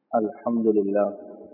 الحمد لله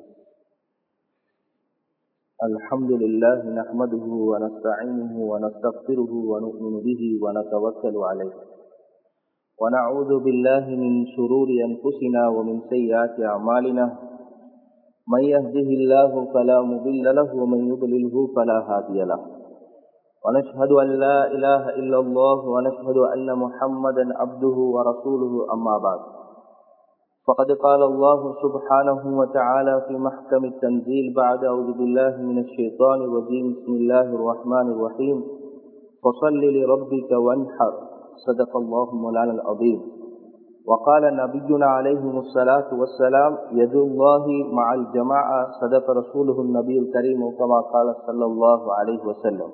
الحمد لله نحمده ونستعينه ونستغفره ونؤمن به ونتوكل عليه ونعوذ بالله من شرور أنفسنا ومن سيئات أعمالنا من يهده الله فلا مضل له ومن يضلله فلا هادي له ونشهد أن لا إله إلا الله ونشهد أن محمدا عبده ورسوله أما بعد فقد قال الله سبحانه وتعالى في محكم التنزيل بعد أعوذ بالله من الشيطان الرجيم بسم الله الرحمن الرحيم فصل لربك وانحر صدق الله مولانا العظيم وقال نبينا عليه الصلاة والسلام يد الله مع الجماعة صدق رسوله النبي الكريم كما قال صلى الله عليه وسلم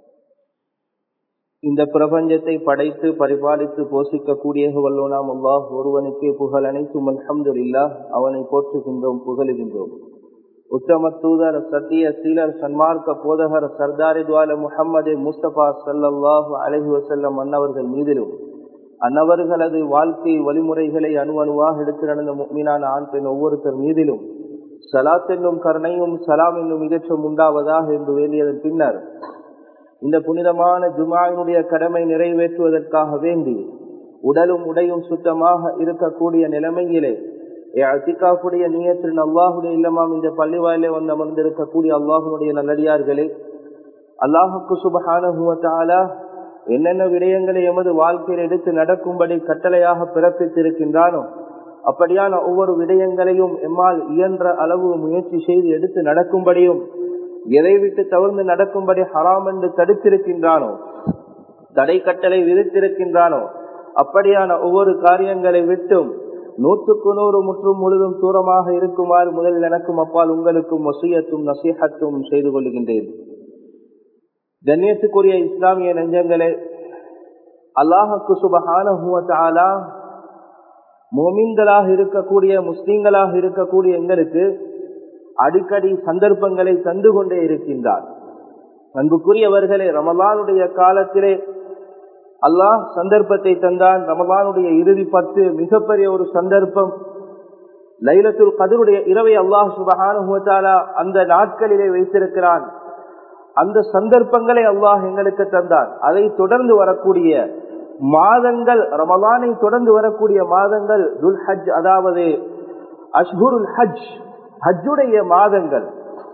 இந்த பிரபஞ்சத்தை படைத்து பரிபாலித்து போஷிக்கக்கூடிய வல்லோனாம் அல்லாஹ் ஒருவனுக்கே புகழ் அனைத்தும் அல்ஹம்து இல்லா அவனை போற்றுகின்றோம் புகழுகின்றோம் உத்தம தூதர் சத்திய சீலர் சன்மார்க்க போதகர் சர்தாரி துவால முகம்மது முஸ்தபா சல்லாஹூ அலஹி வசல்லம் அன்னவர்கள் மீதிலும் அன்னவர்களது வாழ்க்கை வழிமுறைகளை அணு அணுவாக எடுத்து நடந்த மீனான ஆண் பெண் ஒவ்வொருத்தர் மீதிலும் சலாத் என்னும் கருணையும் சலாம் என்னும் மிகச்சம் உண்டாவதாக என்று வேண்டியதன் பின்னர் இந்த புனிதமான ஜுமாயினுடைய கடமை நிறைவேற்றுவதற்காக வேண்டி உடலும் உடையும் சுத்தமாக இருக்கக்கூடிய நிலைமையிலே அத்திகாவுடைய நீயத்தின் அல்லாஹுடைய இல்லமாம் இந்த பள்ளிவாயிலே வந்து அமர்ந்திருக்கக்கூடிய அல்லாஹுடைய நல்லடியார்களே அல்லாஹுக்கு சுபஹானுவத்தாலா என்னென்ன விடயங்களை எமது வாழ்க்கையில் எடுத்து நடக்கும்படி கட்டளையாக பிறப்பித்திருக்கின்றானோ அப்படியான ஒவ்வொரு விடயங்களையும் எம்மால் இயன்ற அளவு முயற்சி செய்து எடுத்து நடக்கும்படியும் எதை விட்டு தவிர்த்து நடக்கும்படி ஹராம் என்று தடுத்திருக்கின்றானோ தடை கட்டளை விதித்திருக்கின்றானோ அப்படியான ஒவ்வொரு காரியங்களை விட்டும் நூற்றுக்கு நூறு முற்றும் முழுதும் தூரமாக இருக்குமாறு முதலில் எனக்கும் அப்பால் உங்களுக்கும் வசியத்தும் நசீகத்தும் செய்து கொள்கின்றேன் கண்ணியத்துக்குரிய இஸ்லாமிய நெஞ்சங்களே அல்லாஹுக்கு சுபகான மோமின்களாக இருக்கக்கூடிய முஸ்லீம்களாக இருக்கக்கூடிய எங்களுக்கு அடிக்கடி சந்தர்ப்பங்களை தந்து கொண்டே இருக்கின்றார் அன்புக்குரியவர்களே ரமலானுடைய காலத்திலே அல்லாஹ் சந்தர்ப்பத்தை தந்தான் ரமலானுடைய இறுதி பத்து மிகப்பெரிய ஒரு சந்தர்ப்பம் லைலத்துல் கதருடைய இரவை அல்லாஹ் சுபகானுத்தாலா அந்த நாட்களிலே வைத்திருக்கிறான் அந்த சந்தர்ப்பங்களை அல்லாஹ் எங்களுக்கு தந்தான் அதை தொடர்ந்து வரக்கூடிய மாதங்கள் ரமலானை தொடர்ந்து வரக்கூடிய மாதங்கள் துல் ஹஜ் அதாவது அஷ்குருல் ஹஜ் ஹஜ்ஜுடைய மாதங்கள்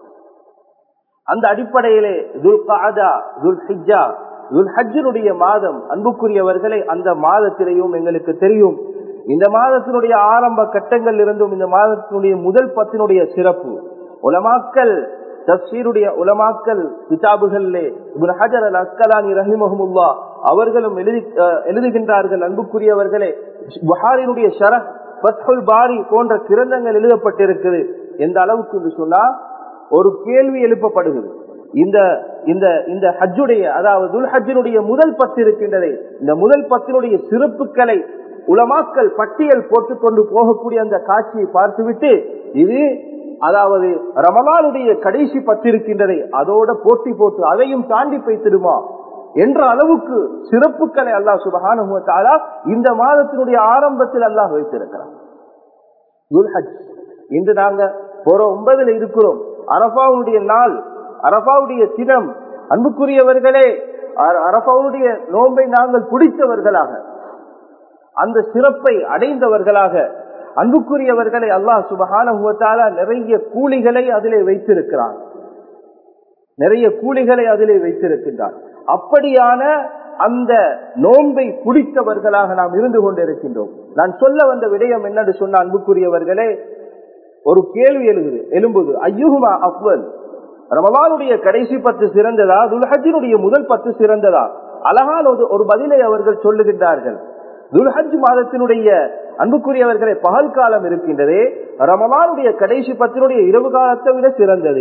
அந்த அடிப்படையிலே துல் காதா துல் ஹிஜா துல் ஹஜ்ஜினுடைய மாதம் அன்புக்குரியவர்களை அந்த மாதத்திலேயும் எங்களுக்கு தெரியும் இந்த மாதத்தினுடைய ஆரம்ப கட்டங்கள் இருந்தும் இந்த மாதத்தினுடைய முதல் பத்தினுடைய சிறப்பு உலமாக்கல் தப்சீருடைய உலமாக்கல் கிதாபுகளிலே இப்னு ஹஜர் அல் அஸ்கலானி ரஹிமஹமுல்லா அவர்களும் எழுதி எழுதுகின்றார்கள் அன்புக்குரியவர்களே புகாரினுடைய ஷரஹ் பத்ஹுல் பாரி போன்ற கிரந்தங்கள் எழுதப்பட்டிருக்குது எந்த அளவுக்கு என்று சொன்னா ஒரு கேள்வி எழுப்பப்படுகிறது இந்த இந்த இந்த ஹஜ்ஜுடைய அதாவது துல் ஹஜ்ஜினுடைய முதல் பத்து இருக்கின்றதே இந்த முதல் பத்தினுடைய சிறப்புகளை உலமாக்கல் பட்டியல் போட்டு கொண்டு போகக்கூடிய அந்த காட்சியை பார்த்துவிட்டு இது அதாவது ரமலானுடைய கடைசி பத்து இருக்கின்றதை அதோட போட்டி போட்டு அதையும் தாண்டி வைத்திடுமா என்ற அளவுக்கு சிறப்புகளை அல்லாஹ் சுபகானுவத்தாலா இந்த மாதத்தினுடைய ஆரம்பத்தில் அல்லாஹ் வைத்திருக்கிறார் துல்ஹஜ் இன்று நாங்க போற ஒன்பதுல இருக்கிறோம் அரபாவுடைய நாள் அரபாவுடைய தினம் அன்புக்குரியவர்களே அரபாவுடைய நோன்பை நாங்கள் பிடித்தவர்களாக அந்த சிறப்பை அடைந்தவர்களாக அன்புக்குரியவர்களை அல்லாஹ் சுபகான நிறைய கூலிகளை அதிலே வைத்திருக்கிறார் நிறைய கூலிகளை அதிலே வைத்திருக்கின்றார் அப்படியான அந்த நோன்பை பிடித்தவர்களாக நாம் இருந்து கொண்டிருக்கின்றோம் நான் சொல்ல வந்த விடயம் என்னன்னு சொன்ன அன்புக்குரியவர்களே ஒரு கேள்வி எழுகுது எழும்புது ஐயுகுமா அப்வல் ரமலானுடைய கடைசி பத்து சிறந்ததா துல்ஹஜினுடைய முதல் பத்து சிறந்ததா அழகான ஒரு பதிலை அவர்கள் சொல்லுகின்றார்கள் துல்ஹஜ் மாதத்தினுடைய அன்புக்குரியவர்களை பகல் காலம் இருக்கின்றதே ரமலானுடைய கடைசி பத்தினுடைய இரவு காலத்தை விட சிறந்தது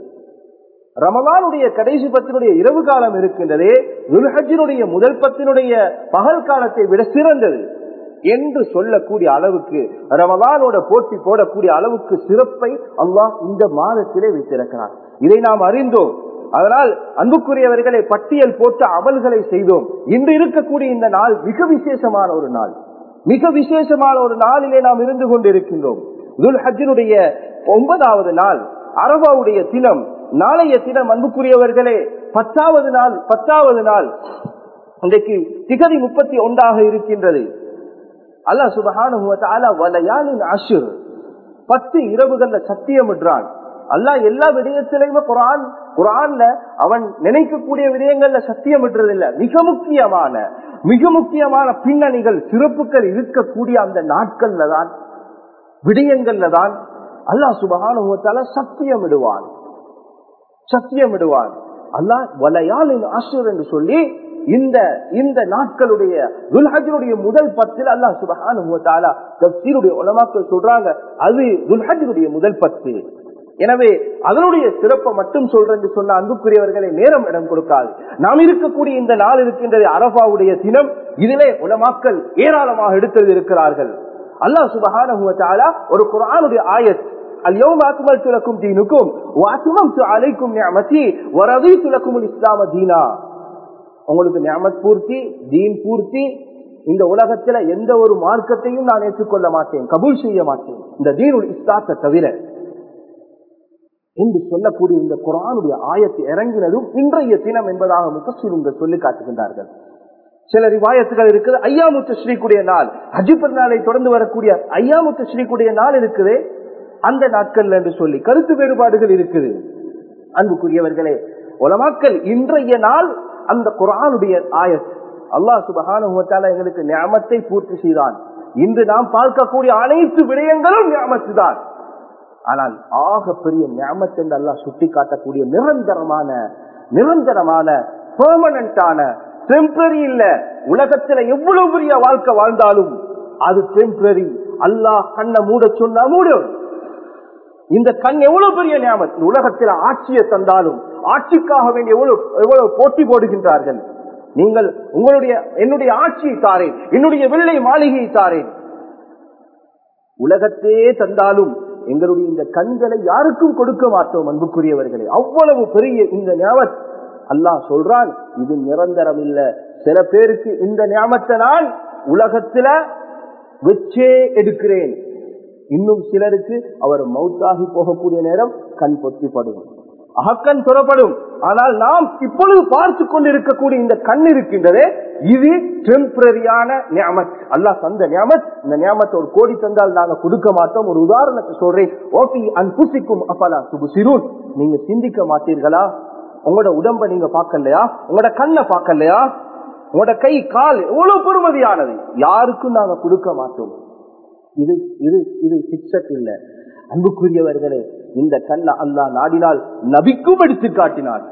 ரமலானுடைய கடைசி பத்தினுடைய இரவு காலம் இருக்கின்றதே துல்ஹஜினுடைய முதல் பத்தினுடைய பகல் காலத்தை விட சிறந்தது என்று சொல்லக்கூடிய அளவுக்கு ரமலானோட போட்டி போடக்கூடிய அளவுக்கு சிறப்பை அல்லாஹ் இந்த மாதத்திலே வைத்திருக்கிறார் இதை நாம் அறிந்தோம் அதனால் அன்புக்குரியவர்களை பட்டியல் போட்டு அமல்களை செய்தோம் இன்று இருக்கக்கூடிய இந்த நாள் மிக விசேஷமான ஒரு நாள் மிக விசேஷமான ஒரு நாளிலே நாம் இருந்து கொண்டிருக்கின்றோம் துல் ஹஜ்ஜினுடைய ஒன்பதாவது நாள் அரபாவுடைய தினம் நாளைய தினம் அன்புக்குரியவர்களே பத்தாவது நாள் பத்தாவது நாள் இன்றைக்கு திகதி முப்பத்தி ஒன்றாக இருக்கின்றது அல்லாஹ் சுபஹானுவலையாளின் அஷுர் பத்து இரவுகள்ல சத்தியம் என்றான் அல்லாஹ் எல்லா விடயத்திலையுமே குரான் குரான்ல அவன் நினைக்கக்கூடிய விடயங்கள்ல சத்தியம் இல்ல மிக முக்கியமான மிக முக்கியமான பின்னணிகள் சிறப்புகள் இருக்கக்கூடிய அந்த நாட்கள்ல தான் விடயங்கள்ல தான் அல்லாஹ் சுபகானுவத்தால சத்தியம் இடுவான் சத்தியம் இடுவான் அல்லாஹ் வலையாளின் ஆசிரியர் என்று சொல்லி இந்த இந்த நாட்களுடைய துல்ஹஜனுடைய முதல் பத்தில் அல்லாஹ் சுபகானுவத்தாலா தப்சீருடைய உலமாக்கள் சொல்றாங்க அது துல்ஹஜனுடைய முதல் பத்து எனவே அதனுடைய சிறப்பை மட்டும் சொல்றேன் சொன்ன அன்புக்குரியவர்களை நேரம் இடம் கொடுக்காது நாம் இருக்கக்கூடிய இந்த நாள் இருக்கின்றது அரபாவுடைய தினம் இதிலே உலமாக்கள் ஏராளமாக எடுத்தது இருக்கிறார்கள் அல்லாஹ் சுபஹான ஒரு குரானுடைய ஆயத் اليوم أكملت لكم دينكم وأتممت عليكم نعمتي ورضيت لكم الإسلام دينا உங்களுக்கு நியமத் பூர்த்தி தீன் பூர்த்தி இந்த உலகத்துல எந்த ஒரு மார்க்கத்தையும் நான் ஏற்றுக்கொள்ள மாட்டேன் கபூல் செய்ய மாட்டேன் இந்த தீனுல் இஸ்லாத்தை தவிர என்று சொல்லக்கூடிய இந்த குரானுடைய ஆயத்தை இறங்கினதும் இன்றைய தினம் என்பதாக முகசூருங்க சொல்லி காட்டுகின்றார்கள் சில ரிவாயத்துகள் இருக்குது ஐயாமுத்து ஸ்ரீக்குடைய நாள் அஜிபர் நாளை தொடர்ந்து வரக்கூடிய ஐயாமுத்து ஸ்ரீக்குடைய நாள் இருக்குது அந்த நாட்கள்ல என்று சொல்லி கருத்து வேறுபாடுகள் இருக்குது அன்புக்குரியவர்களே உலமாக்கள் இன்றைய நாள் அந்த குரானுடைய ஆயத் அல்லாஹ் சுபகான எங்களுக்கு ஞாபத்தை பூர்த்தி செய்தான் இன்று நாம் பார்க்கக்கூடிய அனைத்து விடயங்களும் ஞாபத்து தான் ஆனால் ஆக பெரிய ஞாபத் என்று அல்லாஹ் சுட்டி காட்டக்கூடிய நிரந்தரமான நிரந்தரமான பெர்மனண்டான டெம்பரரி இல்ல உலகத்துல எவ்வளவு பெரிய வாழ்க்கை வாழ்ந்தாலும் அது டெம்பரரி அல்லாஹ் கண்ணை மூட சொன்னா மூடும் இந்த கண் எவ்வளவு பெரிய ஞாபகம் உலகத்தில் ஆட்சியை தந்தாலும் ஆட்சிக்காக வேண்டிய எவ்வளவு எவ்வளவு போட்டி போடுகின்றார்கள் நீங்கள் உங்களுடைய என்னுடைய ஆட்சியை தாரேன் என்னுடைய வெள்ளை மாளிகையை தாரேன் உலகத்தையே தந்தாலும் எங்களுடைய இந்த கண்களை யாருக்கும் கொடுக்க மாட்டோம் அன்புக்குரியவர்களே அவ்வளவு பெரிய இந்த ஞாபகம் அல்லாஹ் சொல்றான் இது நிரந்தரம் இல்ல சில பேருக்கு இந்த ஞாபகத்தை நான் உலகத்துல வச்சே எடுக்கிறேன் இன்னும் சிலருக்கு அவர் மௌத்தாகி போகக்கூடிய நேரம் கண் பொத்திப்படும் அகக்கண் துறப்படும் ஆனால் நாம் இப்பொழுது பார்த்து கொண்டிருக்கக்கூடிய இந்த கண் இருக்கின்றதே இது டெம்பரரியான ஞாபத் அல்லா தந்த ஞாபத் இந்த ஞாபத்தை ஒரு கோடி தந்தால் நாங்க கொடுக்க மாட்டோம் ஒரு உதாரணத்தை சொல்றேன் ஓபி அன்புசிக்கும் அப்பலா சுபுசிரூன் நீங்க சிந்திக்க மாட்டீர்களா உங்களோட உடம்ப நீங்க பார்க்கலையா உங்களோட கண்ணை பார்க்கலையா உங்களோட கை கால் எவ்வளவு பெருமதியானது யாருக்கும் நாங்க கொடுக்க மாட்டோம் இது இது இது பிக்சட் இல்ல அன்புக்குரியவர்களே இந்த கண்ண அல்லா நாடினால் நபிக்கும் எடுத்து காட்டினார்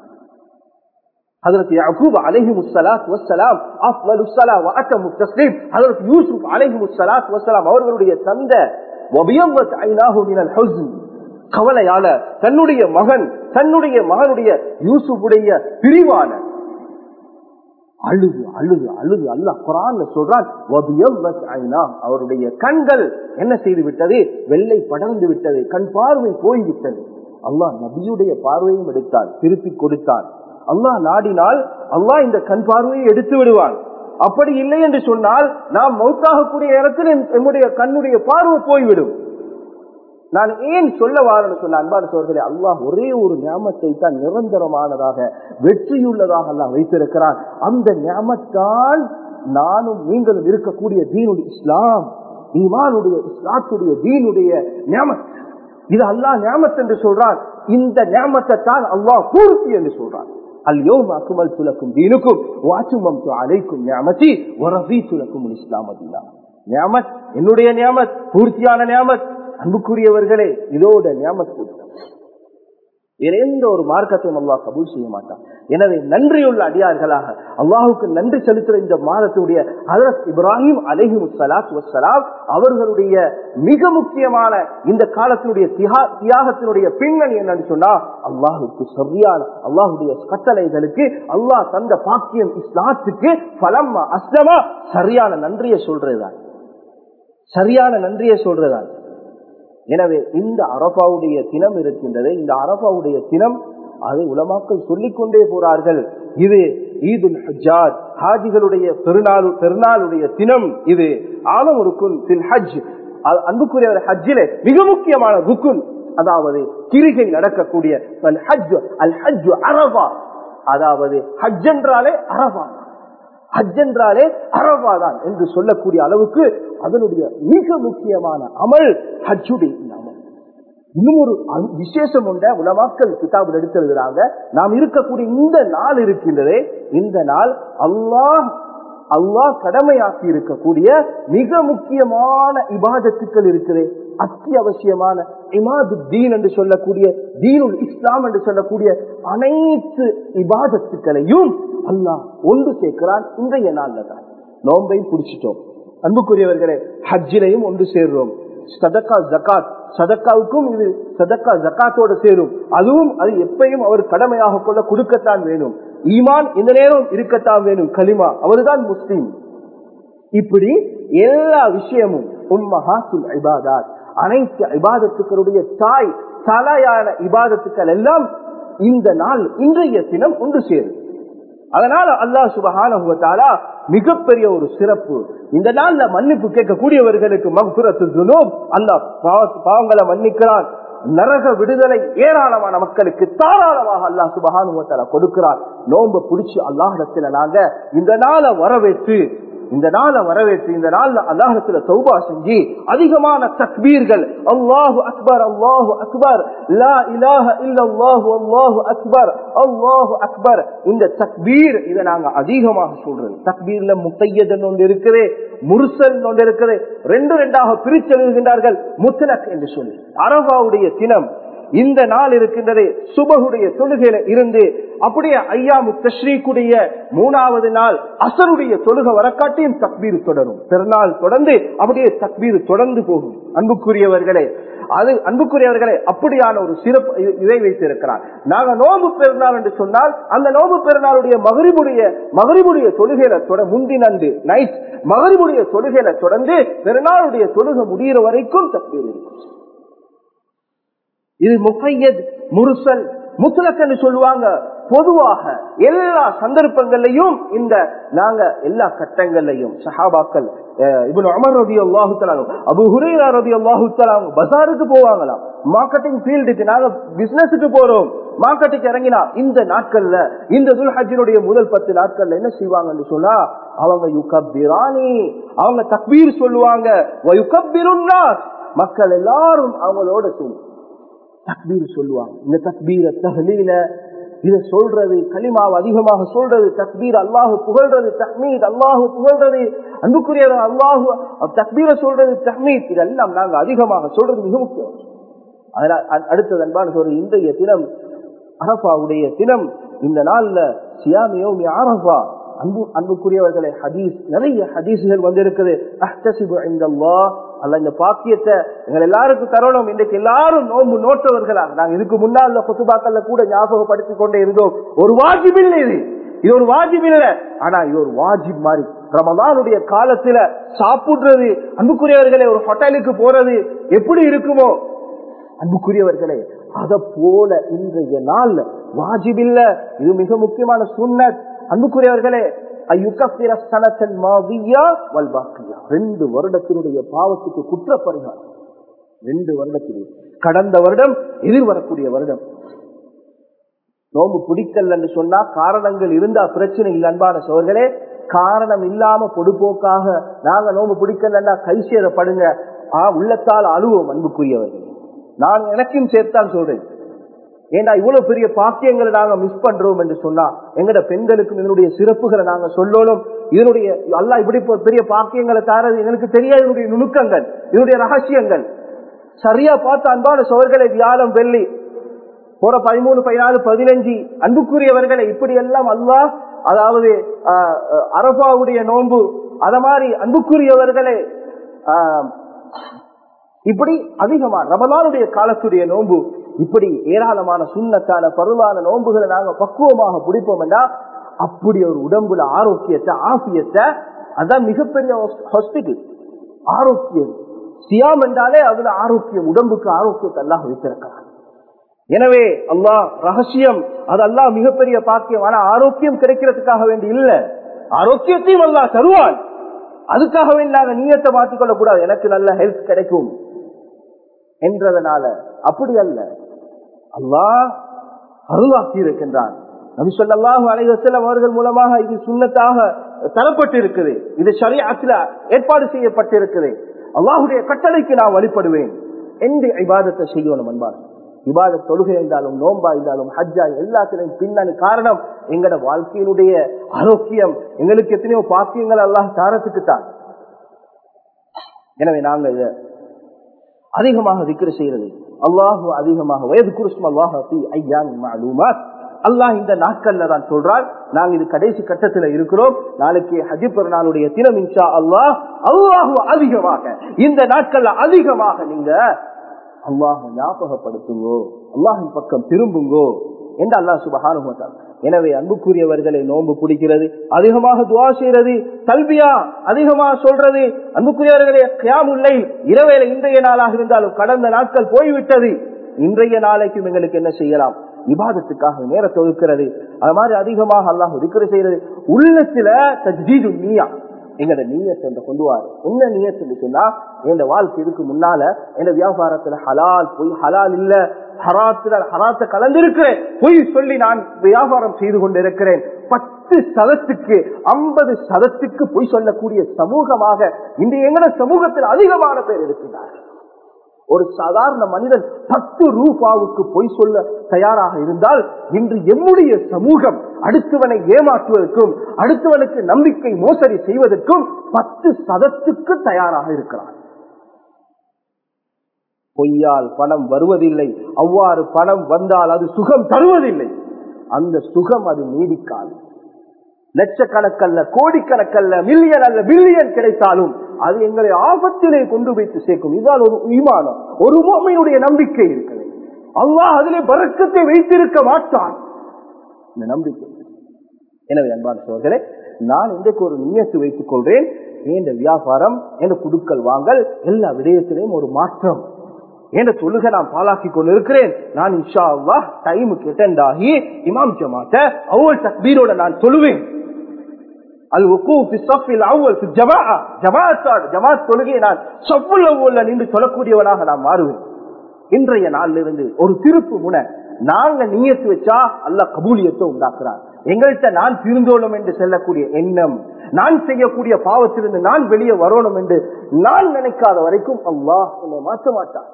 حضرت يعقوب عليهم الصلاة والسلام أفضل الصلاة وأتم التسليم حضرت يوسف عليهم الصلاة والسلام அவர்களுடைய தந்த وبيضت عيناه من الحزن கவலையால தன்னுடைய மகன் தன்னுடைய மகனுடைய யூசுஃபுடைய பிரிவான அழுது அழுது அழுது அல்ல குரான் சொல்றான் அவருடைய கண்கள் என்ன செய்து விட்டது வெள்ளை படர்ந்து விட்டது கண் பார்வை போய்விட்டது அல்லாஹ் நபியுடைய பார்வையும் எடுத்தான் திருப்பி கொடுத்தான் அல்லாஹ் நாடினால் அல்லாஹ் இந்த கண் பார்வையை எடுத்து விடுவான் அப்படி இல்லை என்று சொன்னால் நாம் மௌத்தாகக்கூடிய இடத்தில் நம்முடைய கண்ணுடைய பார்வை போய்விடும் நான் ஏன் சொல்ல வாரன்னு சொன்ன அன்பான சோர்களே அல்லாஹ் ஒரே ஒரு ஞாபத்தை தான் நிரந்தரமானதாக வெற்றியுள்ளதாக அல்லாஹ் வைத்திருக்கிறான் அந்த ஞாபத்தான் நானும் நீங்களும் இருக்கக்கூடிய தீனுடைய இஸ்லாம் ஈமானுடைய இஸ்லாத்துடைய தீனுடைய ஞாபத் இது அல்லாஹ் ஞாபத் என்று சொல்றான் இந்த ஞாபத்தை தான் அல்லாஹ் பூர்த்தி என்று சொல்றான் اليوم أكملت لكم دينكم وأتممت عليكم نعمتي ورضيت لكم الإسلام دينا ஞாபத் என்னுடைய ஞாபத் பூர்த்தியான ஞாபத் அன்புக்குரியவர்களே இதோட ஞாபகம் வேற எந்த ஒரு மார்க்கத்தையும் அல்லாஹ் கபூல் செய்ய மாட்டான் எனவே நன்றியுள்ள அடியார்களாக அல்லாஹுக்கு நன்றி செலுத்துற இந்த மாதத்துடைய ஹதரத் இப்ராஹிம் அலஹி முசலாத் வசலாம் அவர்களுடைய மிக முக்கியமான இந்த காலத்தினுடைய தியாகத்தினுடைய பின்னணி என்னன்னு சொன்னா அல்லாஹுக்கு சரியான அல்லாஹுடைய கட்டளைகளுக்கு அல்லாஹ் தந்த பாக்கியம் இஸ்லாத்துக்கு பலம் அஸ்லமா சரியான நன்றியை சொல்றதுதான் சரியான நன்றியை சொல்றதுதான் எனவே இந்த அரபாவுடைய தினம் இருக்கின்றது இந்த அரபாவுடைய தினம் அது உலமாக்கள் சொல்லிக் கொண்டே போறார்கள் இது ஈதுல் ஹஜ்ஜாத் ஹாஜிகளுடைய பெருநாள் பெருநாளுடைய தினம் இது ஆலமுருக்குன் ஹஜ் அ- அன்புக்குரிய ஹஜ்ஜிலே மிக முக்கியமான ருக்குன் அதாவது கிரிகை நடக்கக்கூடிய அல் ஹஜ் அல் ஹஜ் அரபா அதாவது ஹஜ் என்றாலே அரபா ஹஜ் என்றாலே அரபா தான் என்று சொல்லக்கூடிய அளவுக்கு அதனுடைய மிக முக்கியமான அமல் ஹஜ்ஜுடைய இந்த அமல் இன்னும் ஒரு அ- விசேஷம் உண்ட உலமாக்கல் கிதாபில் எடுத்து எழுதுறாங்க நாம் இருக்கக்கூடிய இந்த நாள் இருக்கின்றதே இந்த நாள் அல்லாஹ் அல்லாஹ் கடமையாக்கி இருக்கக்கூடிய மிக முக்கியமான இபாதத்துக்கள் இருக்குது அத்தியாவசியமான இமாது தீன் என்று சொல்லக்கூடிய தீனுல் இஸ்லாம் என்று சொல்லக்கூடிய அனைத்து இபாதத்துக்களையும் அல்லாஹ் ஒன்று சேர்க்கிறான் இன்றைய நாள்ல தான் நோன்பையும் பிடிச்சிட்டோம் அன்புக்குரியவர்களே ஹஜ்ஜிலையும் ஒன்று சேர்றோம் சதக்கா ஜகாத் சதக்காவுக்கும் இது சதக்கா ஜக்காத்தோட சேரும் அதுவும் அது எப்பயும் அவர் கடமையாக கொள்ள கொடுக்கத்தான் வேணும் ஈமான் இந்த நேரம் இருக்கத்தான் வேணும் கலிமா அவர்தான் முஸ்லீம் இப்படி எல்லா விஷயமும் உம்மஹாத்துல் இபாதாத் அனைத்து இபாதத்துக்களுடைய தாய் தலையான இபாதத்துக்கள் எல்லாம் இந்த நாள் இன்றைய தினம் ஒன்று சேரும் அதனால அல்லாஹ் சுபஹானா மிகப்பெரிய ஒரு சிறப்பு இந்த நாள்ல மன்னிப்பு கேட்கக்கூடியவர்களுக்கு மகுரத்து துனூப் அல்லாஹ் பாவ- பாவங்களை மன்னிக்கிறான் நரக விடுதலை ஏராளமான மக்களுக்கு தாராளமாக அல்லாஹ் சுபஹானுவத்தால கொடுக்கிறார் நோன்பு பிடிச்சு அல்லாஹிடத்துல நாங்க இந்த நாளை வரவேற்று இந்த நாளை வரவேற்று இந்த நாள்ல அல்லாஹத்துல சௌபா செஞ்சு அதிகமான தக்பீர்கள் அல்லாஹு அக்பர் அல்லாஹு அக்பர் லா இலாஹ இல்லல்லாஹு அல்லாஹு அக்பர் அல்லாஹு அக்பர் இந்த தக்பீர் இதை நாங்க அதிகமாக சொல்றது தக்பீர்ல முத்தையதன் ஒன்று இருக்குது முர்சல் ஒன்று இருக்குது ரெண்டு ரெண்டாக பிரித்து எழுதுகின்றார்கள் முத்தலக் என்று சொல்லி அரபாவுடைய தினம் இந்த நாள் இருக்கின்றதே சுபகுடைய தொழுகையில இருந்து அப்படியே ஐயாமு தஸ்ரீக்குடைய மூணாவது நாள் அசருடைய தொழுகை வரக்காட்டியும் தக்பீர் தொடரும் பெருநாள் தொடர்ந்து அப்படியே தக்பீர் தொடர்ந்து போகும் அன்புக்குரியவர்களே அது அன்புக்குரியவர்களே அப்படியான ஒரு சிறப்பு இ- இதை வைத்திருக்கிறார் நாங்க நோம்பு பெருநாள் என்று சொன்னால் அந்த நோம்பு பெருநாளுடைய மகரிபுடைய மகரிபுடைய தொழுகையில தொட முந்தினண்டு நைட் மகரிபுடைய தொழுகையில தொடர்ந்து பெருநாளுடைய தொழுகை முடிகிற வரைக்கும் தக்பீர் இருக்கும் இது முகையத் முருசல் முத்தலக்கன்னு சொல்லுவாங்க பொதுவாக எல்லா சந்தர்ப்பங்கள்லையும் இந்த நாங்க எல்லா கட்டங்கள்லையும் சஹாபாக்கள் அஹ், இப்னு உமர் ரதி அல்லாஹு அபு ஹுரேரா ரதி அல்லாஹு பசாருக்கு போவாங்களாம் மார்க்கெட்டிங் ஃபீல்டுக்கு நாங்க பிசினஸுக்கு போறோம் மார்க்கெட்டுக்கு இறங்கினா இந்த நாட்கள்ல இந்த துல்ஹஜினுடைய முதல் பத்து நாட்கள்ல என்ன செய்வாங்கன்னு சொன்னா அவங்க யுகப்பிரானி அவங்க தக்பீர் சொல்லுவாங்க வ யுகப்பிருன் நாஸ். மக்கள் எல்லாரும் அவங்களோட செய்யும் தக்பீர் சொல்லுவாங்க இந்த தக்பீர தஹலீல இத சொல்றது கலிமாவை அதிகமாக சொல்றது தக்பீர் அல்லாஹு புகழ்றது தஹ்மீத் அல்லாஹு புகழ்றது அன்புக்குரிய அல்லாஹு தக்பீர சொல்றது தஹ்மீத் இதெல்லாம் நாங்க அதிகமாக சொல்றது மிக முக்கியம் அதனால் அ- அடுத்தது அன்பான சொல்ற இன்றைய தினம் அரபாவுடைய தினம் இந்த நாள்ல சியாமியோமி அரபா அன்பு அன்புக்குரியவர்களே ஹதீஸ் நிறைய ஹதீஸ்கள் வந்திருக்குது அஹ்தசிபு இந்தல்லாஹ் அல்ல இந்த பாக்கியத்தை எங்கள் எல்லாருக்கும் தரணும் இன்றைக்கு எல்லாரும் நோம்பு நோட்டவர்களா நாங்க இதுக்கு முன்னால் குத்துபாக்கள்ல கூட ஞாபகப்படுத்திக் கொண்டே இருந்தோம் ஒரு வாஜிப் இல்லை இது இது ஒரு வாஜிப் இல்ல ஆனா இது ஒரு வாஜிப் மாதிரி ரமதானுடைய காலத்துல சாப்பிடுறது அன்புக்குரியவர்களே ஒரு ஹோட்டலுக்கு போறது எப்படி இருக்குமோ அன்புக்குரியவர்களே அத போல இன்றைய நாள் வாஜிபில்ல இது மிக முக்கியமான சுன்னத் அன்புக்குரியவர்களே அய்யுகப்பிர சனத்தன் மாதியா வல்பாக்கியா ரெண்டு வருடத்தினுடைய பாவத்துக்கு குற்ற பரிகாரம் ரெண்டு வருடத்திலே கடந்த வருடம் எதிர்வரக்கூடிய வருடம் நோம்பு பிடிக்கல் என்று சொன்னா காரணங்கள் இருந்தா பிரச்சனை இல்லை அன்பான சோர்களே காரணம் இல்லாம பொடுப்போக்காக நாங்க நோம்பு பிடிக்கலன்னா கை சேரப்படுங்க ஆ உள்ளத்தால் அழுவோம் அன்புக்குரியவர்கள் நான் எனக்கும் சேர்த்தான் சொல்றேன் ஏண்டா இவ்வளவு பெரிய பாக்கியங்களை நாங்க மிஸ் பண்றோம் என்று சொன்னா எங்கட பெண்களுக்கும் இதனுடைய சிறப்புகளை நாங்க சொல்லணும் இதனுடைய அல்லா இப்படி போ- பெரிய பாக்கியங்களை தாரது எங்களுக்கு தெரியாது இதனுடைய நுணுக்கங்கள் இதனுடைய ரகசியங்கள் சரியா பார்த்த அன்பான சோர்களை வியாழம் வெள்ளி போற பதிமூணு பதினாலு பதினஞ்சு அன்புக்குரியவர்களை இப்படி எல்லாம் அல்லாஹ் அதாவது ஆஹ், ஆஹ், அரபாவுடைய நோன்பு அத மாதிரி அன்புக்குரியவர்களே ஆஹ், இப்படி அதிகமா ரமலானுடைய காலத்துடைய நோன்பு இப்படி ஏராளமான சுண்ணத்தான பருவான நோன்புகளை நாங்க பக்குவமாக பிடிப்போம் அப்படி ஒரு உடம்புல ஆரோக்கியத்தை ஆசியத்தை அதான் மிகப்பெரிய ஹாஸ்பிட்டல் ஆரோக்கியம் சியாம் என்றாலே அதுல ஆரோக்கியம் உடம்புக்கு ஆரோக்கியத்தை எல்லாம் வைத்திருக்கிறார் எனவே அல்லாஹ் ரகசியம் அது அல்லாஹ் மிகப்பெரிய பாக்கியம் ஆனா ஆரோக்கியம் கிடைக்கிறதுக்காக வேண்டி இல்ல ஆரோக்கியத்தையும் அல்லாஹ் தருவான் அதுக்காகவே நாங்க நீயத்தை மாற்றிக்கொள்ள கூடாது எனக்கு நல்ல ஹெல்த் கிடைக்கும் என்றதனால அப்படி அல்ல அல்லாஹ் அருளாக்கி இருக்கின்றான் நபி சொல்லாஹு அலைவசல்லம் அவர்கள் மூலமாக இது சுண்ணத்தாக தரப்பட்டு இருக்குது இது சரியாத்துல ஏற்பாடு செய்யப்பட்டிருக்குது அல்லாஹுடைய கட்டளைக்கு நான் வழிபடுவேன் என்று இபாதத்தை செய்யணும் அன்பார் இபாத தொழுகை இருந்தாலும் நோம்பா இருந்தாலும் ஹஜ்ஜா எல்லாத்திலையும் பின்னணி காரணம் எங்கட வாழ்க்கையினுடைய ஆரோக்கியம் எங்களுக்கு எத்தனையோ பாக்கியங்கள் அல்லாஹ் தாரத்துக்கு தான் எனவே நாங்க இத அதிகமாக திக்ர செய்யறது அல்லாஹு அதிகமாக வயது குருஸ்ம் அல்லாஹ் ஐயான் மாலூமாத் அல்லாஹ் இந்த நாட்கள்ல தான் சொல்றார் நாங்க இது கடைசி கட்டத்துல இருக்கிறோம் நாளைக்கு ஹஜி பெருநாளுடைய தினம் இன்ஷா அல்லாஹ் அல்லாஹு அதிகமாக இந்த நாட்கள்ல அதிகமாக நீங்க அல்லாஹ் ஞாபகப்படுத்துங்கோ அல்லாஹின் பக்கம் திரும்புங்கோ என்று அல்லாஹ் சுபகானுமத்தார் எனவே அன்புக்குரியவர்களை நோன்பு குடிக்கிறது அதிகமாக துவா செய்யறது கல்வியா அதிகமாக சொல்றது அன்புக்குரியவர்களே கியாமுல்லை இரவேல இன்றைய நாளாக இருந்தாலும் கடந்த நாட்கள் போய்விட்டது இன்றைய நாளைக்கும் எங்களுக்கு என்ன செய்யலாம் விவாதத்துக்காக நேரத்தை ஒதுக்கிறது அது மாதிரி அதிகமாக அல்லாஹ் ஒதுக்கிற செய்யறது உள்ளத்துல தஜ்தீது நீயா எங்கட நீயத்தை என்று கொண்டு வாரு என்ன நீயத்து சொன்னா என் வாழ்க்கை இதுக்கு முன்னால என் வியாபாரத்துல ஹலால் பொய் ஹலால் இல்ல ஹராத்துல ஹராத்த கலந்திருக்கிறேன் பொய் சொல்லி நான் வியாபாரம் செய்து கொண்டிருக்கிறேன் பத்து சதத்துக்கு ஐம்பது சதத்துக்கு பொய் சொல்லக்கூடிய சமூகமாக இந்த எங்கட சமூகத்தில் அதிகமான பேர் இருக்கிறார்கள் ஒரு சாதாரண மனிதன் பத்து ரூபாவுக்கு பொய் சொல்ல தயாராக இருந்தால் இன்று எம்முடைய சமூகம் அடுத்தவனை ஏமாற்றுவதற்கும் அடுத்தவனுக்கு நம்பிக்கை மோசடி செய்வதற்கும் பத்து சதத்துக்கு தயாராக இருக்கிறான் பொய்யால் பணம் வருவதில்லை அவ்வாறு பணம் வந்தால் அது சுகம் தருவதில்லை அந்த சுகம் அது நீடிக்காது லட்சக்கணக்கல்ல கோடிக்கணக்கல்ல மில்லியன் அல்ல பில்லியன் கிடைத்தாலும் அது எங்களை ஆபத்திலே கொண்டு வைத்து சேர்க்கும் இதுதான் ஒரு ஈமானம் ஒரு மோமையினுடைய நம்பிக்கை இருக்குது அல்லாஹ் அதிலே பறக்கத்தை வைத்திருக்க மாட்டான் இந்த நம்பிக்கை எனவே அன்பான சோழர்களே நான் இன்றைக்கு ஒரு நியத்து வைத்துக் கொள்றேன் இந்த வியாபாரம் என்ற குடுக்கல் வாங்கல் எல்லா விடயத்திலையும் ஒரு மாற்றம் என்ற தொழுகை நான் பாலாக்கி கொண்டிருக்கிறேன் நான் இன்ஷா அல்லா டைமுக்கு அட்டெண்ட் ஆகி இமாம் ஜமாத்த அவ்வளவு தக்பீரோட நான் சொல்லுவேன் அல் ஜமாத் தொழுகையை நான் சொப்புள்ள ஊர்ல நின்று சொல்லக்கூடியவனாக நான் மாறுவேன் இன்றைய நாளில் இருந்து ஒரு திருப்பு முனை நாங்க நீயத்து வச்சா அல்ல கபூலியத்தை உண்டாக்குறார் எங்கள்கிட்ட நான் திருந்தோணும் என்று செல்லக்கூடிய எண்ணம் நான் செய்யக்கூடிய பாவத்திலிருந்து நான் வெளியே வரணும் என்று நான் நினைக்காத வரைக்கும் அல்லாஹ் என்னை மாற்ற மாட்டான்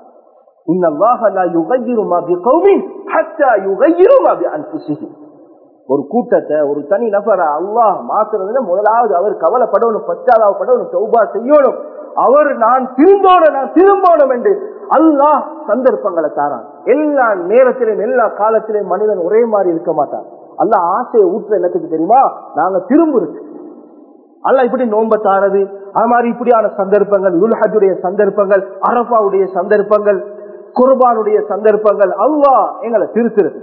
ஒரு கூட்டத்தை ஒரு தனி நபரை அல்லாஹ் மாத்துறதுல முதலாவது அவர் கவலைப்படணும் பச்சாதாவப்படணும் சௌபா செய்யணும் அவர் நான் திருந்தோட நான் திரும்பணும் என்று அல்லாஹ் சந்தர்ப்பங்களை தாரான் எல்லா நேரத்திலும் எல்லா காலத்திலும் மனிதன் ஒரே மாதிரி இருக்க மாட்டான் அல்லாஹ் ஆசையை ஊற்ற என்னத்துக்கு தெரியுமா நாங்க திரும்புறது அல்ல இப்படி நோம்ப தாரது அது மாதிரி இப்படியான சந்தர்ப்பங்கள் உல்ஹஜுடைய சந்தர்ப்பங்கள் அரபாவுடைய சந்தர்ப்பங்கள் குர்பானுடைய சந்தர்ப்பங்கள் அல்லா எங்களை திருத்துறது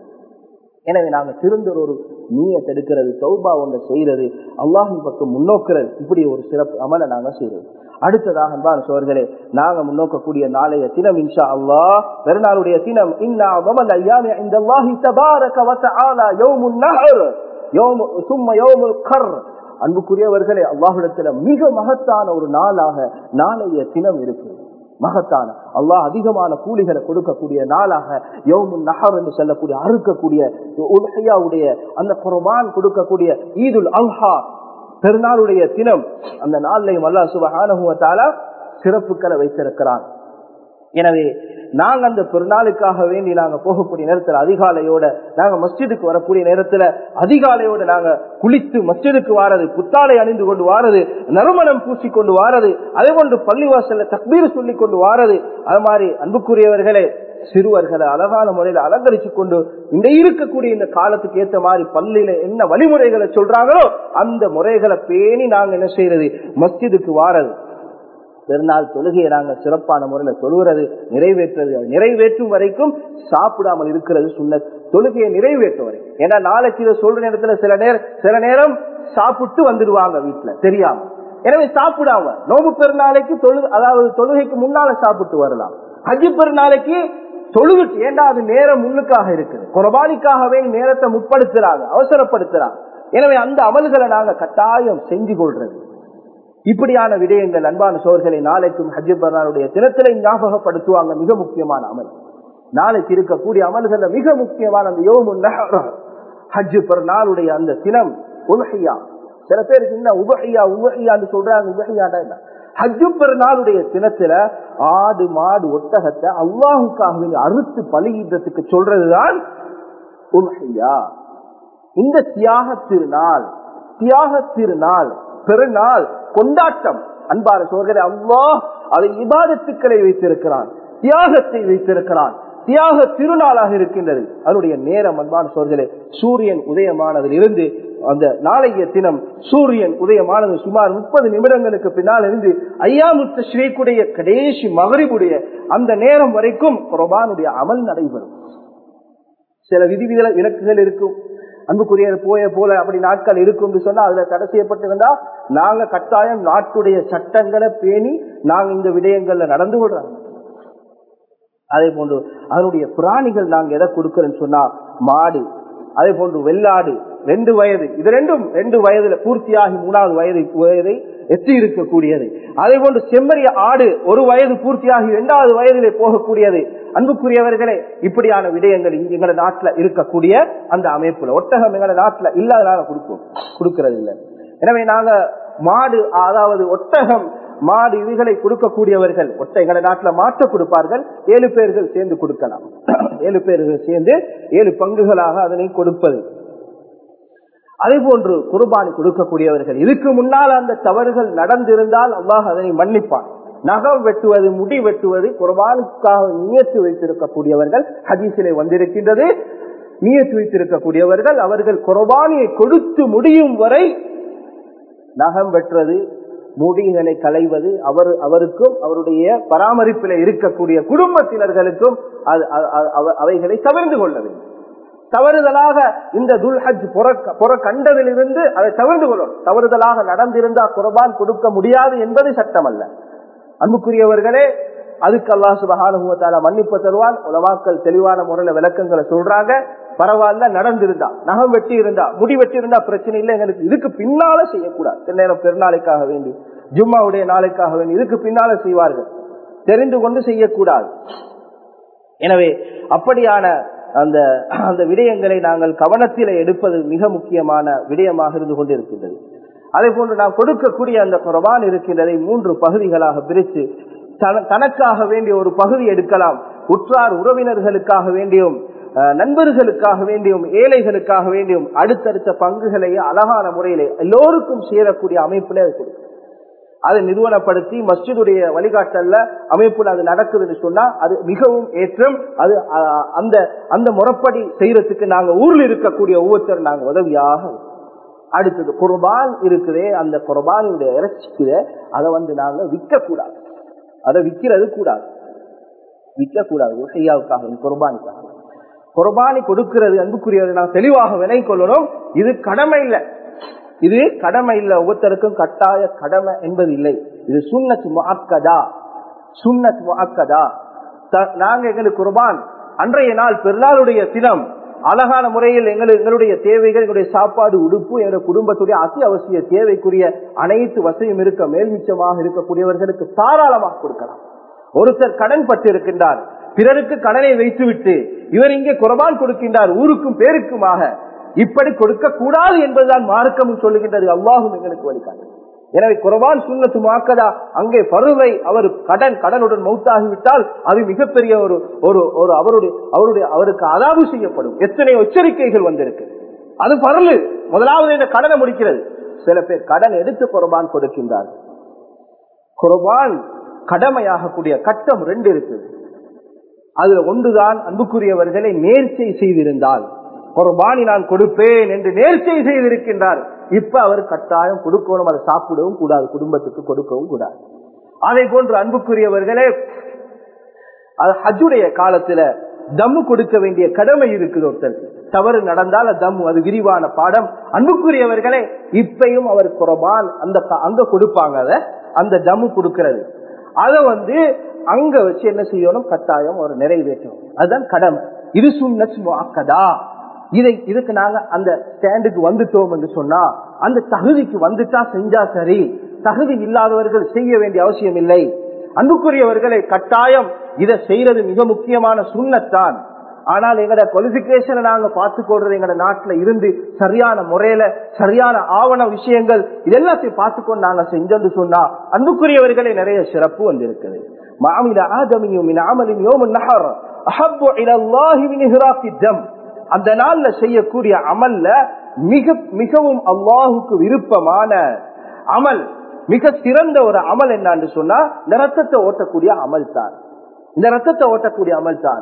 எனவே நாங்க திருந்த ஒரு நீய தடுக்கிறது சௌபா ஒன்றை செய்யறது அல்லாஹின் பக்கம் முன்னோக்குறது இப்படி ஒரு சிறப்பு அமலை நாங்க செய்யறது அடுத்ததாக அன்பான சோர்களே நாங்க முன்னோக்கக்கூடிய நாளைய தினம் இன்ஷா அல்லா பெருநாளுடைய தினம் இன்னா வமல் ஐயாமி இந்த அல்லாஹி தபாரக வ தஆலா யௌமுன் நஹர் யௌமு சும்ம யௌமுல் கர் அன்புக்குரியவர்களே அல்லாஹிடத்துல மிக மகத்தான ஒரு நாளாக நாளைய தினம் இருக்கு மகத்தான அல்லாஹ் அதிகமான கூலிகளை கொடுக்கக்கூடிய நாளாக யவுமுன் நஹர் என்று சொல்லக்கூடிய அறுக்கக்கூடிய உலகையாவுடைய அந்த குர்பான் கொடுக்கக்கூடிய ஈதுல் அல்ஹா பெருநாளுடைய தினம் அந்த நாளையும் அல்லா சுபஹானுவத்தால சிறப்புகளை வைத்திருக்கிறான் எனவே நாங்க அந்த பெருநாளுக்காக வேண்டி நாங்க போகக்கூடிய நேரத்துல அதிகாலையோட நாங்க மஸ்ஜிதுக்கு வரக்கூடிய நேரத்துல அதிகாலையோட நாங்க குளித்து மஸ்ஜிதுக்கு வாரது புத்தாடை அணிந்து கொண்டு வாரது நறுமணம் பூசி கொண்டு வாரது அதே போன்று பள்ளிவாசல்ல தக்பீர் சொல்லி கொண்டு வாரது அது மாதிரி அன்புக்குரியவர்களே சிறுவர்களை அழகான முறையில அலங்கரிச்சு கொண்டு இந்த இருக்கக்கூடிய இந்த காலத்துக்கு ஏத்த மாதிரி பள்ளியில என்ன வழிமுறைகளை சொல்றாங்களோ அந்த முறைகளை பேணி நாங்க என்ன செய்யறது மஸ்ஜிதுக்கு வாரது பெருநாள் தொழுகையை நாங்க சிறப்பான முறையில தொழுகிறது நிறைவேற்றுறது அது நிறைவேற்றும் வரைக்கும் சாப்பிடாமல் இருக்கிறது சுண்ண தொழுகையை நிறைவேற்ற வரை ஏன்னா நாளைக்கு இதை சொல்ற நேரத்துல சில நேரம் சில நேரம் சாப்பிட்டு வந்துடுவாங்க வீட்டுல தெரியாம எனவே சாப்பிடாம நோம்பு பெருநாளைக்கு தொழு அதாவது தொழுகைக்கு முன்னால சாப்பிட்டு வரலாம் ஹஜ்ஜி பெருநாளைக்கு தொழுகிட்டு ஏண்டா அது நேரம் முன்னுக்காக இருக்குது குரபானிக்காகவே நேரத்தை முற்படுத்துறாங்க அவசரப்படுத்துறாங்க எனவே அந்த அமல்களை நாங்க கட்டாயம் செஞ்சு கொள்றது இப்படியான விடயங்கள் அன்பான சோர்களை நாளைக்கும் ஹஜ்ஜு பெருநாளுடைய தினத்திலே ஞாபகப்படுத்துவாங்க மிக முக்கியமான அமல் நாளைக்கு இருக்கக்கூடிய அமல்கள் மிக முக்கியமான அந்த யோமுன் ஹஜ்ஜு பெருநாளுடைய அந்த தினம் உலகையா சில பேருக்கு என்ன உபகையா உபகையான்னு சொல்றாங்க உபகையாண்டா என்ன ஹஜ்ஜு பெருநாளுடைய தினத்துல ஆடு மாடு ஒட்டகத்தை அல்லாஹுக்காக அறுத்து பலியிடத்துக்கு சொல்றதுதான் உலகையா இந்த தியாக திருநாள் தியாக திருநாள் பெருநாள் கொண்டாட்டம் அன்பார சோழர்களே அல்லாஹ் அதை இபாதத்துக்களை வைத்திருக்கிறான் தியாகத்தை வைத்திருக்கிறான் தியாக திருநாளாக இருக்கின்றது அதனுடைய நேரம் அன்பான சோர்களே சூரியன் உதயமானதில் இருந்து அந்த நாளைய தினம் சூரியன் உதயமானது சுமார் முப்பது நிமிடங்களுக்கு பின்னால் இருந்து ஐயாமுத்த ஸ்ரீக்குடைய கடைசி மகரிபுடைய அந்த நேரம் வரைக்கும் குரபானுடைய அமல் நடைபெறும் சில விதிவித இலக்குகள் இருக்கும் அன்புக்குரிய போய போல அப்படி நாட்கள் இருக்கும் சொன்னா அதுல தடை செய்யப்பட்டிருந்தா நாங்க கட்டாயம் நாட்டுடைய சட்டங்களை பேணி நாங்க இந்த விடயங்கள்ல நடந்து கொள்றாங்க அதே போன்று அதனுடைய பிராணிகள் நாங்க எதை கொடுக்கிறோம்னு சொன்னா மாடு அதே போன்று வெள்ளாடு ரெண்டு வயது இது ரெண்டும் ரெண்டு வயதுல பூர்த்தியாகி மூணாவது வயது வயதை எத்தி இருக்கக்கூடியது அதே போன்று செம்மறிய ஆடு ஒரு வயது பூர்த்தியாகி இரண்டாவது வயதிலே போகக்கூடியது அன்புக்குரியவர்களே இப்படியான விடயங்கள் எங்கள நாட்டுல இருக்கக்கூடிய அந்த அமைப்புல ஒட்டகம் எங்கள நாட்டுல இல்லாதனால கொடுப்போம் கொடுக்கறது இல்லை எனவே நாங்க மாடு அதாவது ஒட்டகம் மாடு இதுகளை கொடுக்கக்கூடியவர்கள் ஒட்ட எங்களை நாட்டுல மாற்ற கொடுப்பார்கள் ஏழு பேர்கள் சேர்ந்து கொடுக்கலாம் ஏழு பேர்கள் சேர்ந்து ஏழு பங்குகளாக அதனை கொடுப்பது அதே போன்று குர்பானி கொடுக்கக்கூடியவர்கள் இதுக்கு முன்னால் அந்த தவறுகள் நடந்திருந்தால் அல்லாஹ் அதனை மன்னிப்பான் நகம் வெட்டுவது முடி வெட்டுவது குர்பானுக்காக நியத்து வைத்திருக்கக்கூடியவர்கள் ஹதீசிலே வந்திருக்கின்றது நியத்து வைத்திருக்கக்கூடியவர்கள் அவர்கள் குர்பானியை கொடுத்து முடியும் வரை நகம் வெட்டுறது முடிகளை களைவது அவர் அவருக்கும் அவருடைய பராமரிப்பில் இருக்கக்கூடிய குடும்பத்தினர்களுக்கும் அவைகளை தவிர்த்து கொள்ள வேண்டும் தவறுதலாக இந்த துல்ஹஜ் புற கண்டதிலிருந்து அதை தவிர்த்து கொள்ளணும் தவறுதலாக நடந்திருந்தால் குர்பான் கொடுக்க முடியாது என்பது சட்டம் அல்ல அன்புக்குரியவர்களே அதுக்கு அல்லா சுபகானுபவத்தால மன்னிப்பு தருவான் உலமாக்கள் தெளிவான முறையில விளக்கங்களை சொல்றாங்க பரவாயில்ல நடந்திருந்தா நகம் வெட்டி இருந்தா முடி வெட்டி இருந்தா பிரச்சனை இல்லை எங்களுக்கு இதுக்கு பின்னால செய்யக்கூடாது சில நேரம் பெருநாளைக்காக வேண்டி ஜும்மாவுடைய நாளைக்காக வேண்டி இதுக்கு பின்னால செய்வார்கள் தெரிந்து கொண்டு செய்யக்கூடாது எனவே அப்படியான அந்த அந்த விடயங்களை நாங்கள் கவனத்தில் எடுப்பது மிக முக்கியமான விடயமாக இருந்து கொண்டிருக்கின்றது அதே போன்று நாம் கொடுக்கக்கூடிய அந்த குரபான் இருக்கின்றதை மூன்று பகுதிகளாக பிரித்து தனக்காக வேண்டிய ஒரு பகுதி எடுக்கலாம் உற்றார் உறவினர்களுக்காக வேண்டியும் நண்பர்களுக்காக வேண்டியும் ஏழைகளுக்காக வேண்டியும் அடுத்தடுத்த பங்குகளை அழகான முறையிலே எல்லோருக்கும் சேரக்கூடிய அமைப்பிலே அது கொடுக்கும் அதை நிறுவனப்படுத்தி மஸ்ஜிதுடைய வழிகாட்டல்ல அமைப்புல அது நடக்குதுன்னு சொன்னா அது மிகவும் ஏற்றம் அது அந்த அந்த முறைப்படி செய்யறதுக்கு நாங்க ஊர்ல இருக்கக்கூடிய ஒவ்வொருத்தரும் நாங்க உதவியாக அடுத்தது குர்பான் இருக்குதே அந்த குர்பானுடைய இறைச்சிக்குதே அதை வந்து நாங்க விற்க கூடாது அதை விற்கிறது கூடாது விற்க கூடாது செய்யாவுக்காக குர்பானுக்காக குர்பானி கொடுக்கிறது அன்புக்குரியது நான் தெளிவாக விலை கொள்ளணும் இது கடமை இல்லை இது கடமை இல்லை ஒவ்வொருத்தருக்கும் கட்டாய கடமை என்பது இல்லை இது சுண்ணத் முஅக்கதா சுண்ணத் முஅக்கதா நாங்க எங்களுக்கு குர்பான் அன்றைய நாள் பெருநாளுடைய தினம் அழகான முறையில் எங்கள் எங்களுடைய தேவைகள் எங்களுடைய சாப்பாடு உடுப்பு எங்களுடைய குடும்பத்துடைய அத்தியாவசிய தேவைக்குரிய அனைத்து வசதியும் இருக்க மேல்மிச்சமாக இருக்கக்கூடியவர்களுக்கு தாராளமாக கொடுக்கலாம் ஒருத்தர் கடன் பட்டு இருக்கின்றார் பிறருக்கு கடனை வைத்துவிட்டு இவர் இங்கே குரபான் கொடுக்கின்றார் ஊருக்கும் பேருக்குமாக இப்படி கொடுக்க கூடாது என்பதுதான் மார்க்கம் சொல்லுகின்றது அவ்வாகும் எங்களுக்கு வழிகாட்டு எனவே குரபான் சுண்ணத்து மாக்கதா அங்கே பருவை அவர் கடன் கடனுடன் மௌத்தாகிவிட்டால் அது மிகப்பெரிய ஒரு ஒரு ஒரு அவருடைய அவருடைய அவருக்கு அதாவு செய்யப்படும் எத்தனை எச்சரிக்கைகள் வந்திருக்கு அது பரலு முதலாவது இந்த கடனை முடிக்கிறது சில பேர் கடன் எடுத்து குரபான் கொடுக்கின்றார் குரபான் கடமையாகக்கூடிய கட்டம் ரெண்டு இருக்குது அதுல ஒன்றுதான் அன்புக்குரியவர்களை நேர்ச்சை செய்திருந்தால் குர்பானி நான் கொடுப்பேன் என்று நேர்ச்சை செய்திருக்கின்றார் இப்ப அவர் கட்டாயம் கொடுக்கணும் அதை சாப்பிடவும் கூடாது குடும்பத்துக்கு கொடுக்கவும் கூடாது அதை போன்று அன்புக்குரியவர்களே அது ஹஜ்ஜுடைய காலத்துல தம்மு கொடுக்க வேண்டிய கடமை இருக்குது ஒருத்தருக்கு தவறு நடந்தால் தம்மு அது விரிவான பாடம் அன்புக்குரியவர்களே இப்பையும் அவர் குரபான் அந்த அங்க கொடுப்பாங்க அத அந்த தம்மு கொடுக்கிறது அதை வந்து அங்க வச்சு என்ன செய்யணும் கட்டாயம் ஒரு நிறைவேற்றணும் அதுதான் கடமை இது சுண்ணத் முஅக்கதா இதை இதுக்கு நாங்க அந்த ஸ்டாண்டுக்கு வந்துட்டோம் என்று சொன்னா அந்த தகுதிக்கு வந்துட்டா செஞ்சா சரி தகுதி இல்லாதவர்கள் செய்ய வேண்டிய அவசியம் இல்லை அன்புக்குரியவர்களை கட்டாயம் இதை செய்யறது மிக முக்கியமான சுண்ணத்தான் ஆனால் எங்கட குவாலிபிகேஷனை நாங்க பார்த்து கொள்றது எங்கட நாட்டுல இருந்து சரியான முறையில சரியான ஆவண விஷயங்கள் இதெல்லாத்தையும் பார்த்துக்கொண்டு நாங்க செஞ்சோன்னு சொன்னா அன்புக்குரியவர்களே நிறைய சிறப்பு வந்திருக்குது மாமில ஆதமியும் அமலின் யோமன் நகர் அஹப்பு இலல்லாஹி மின் இஹ்ராஃபி தம் அந்த நாள்ல செய்யக்கூடிய அமல்ல மிக மிகவும் அல்லாஹுக்கு விருப்பமான அமல் மிக சிறந்த ஒரு அமல் என்னன்னு சொன்னா இந்த ரத்தத்தை ஓட்டக்கூடிய அமல் தான் இந்த ரத்தத்தை ஓட்டக்கூடிய அமல் தான்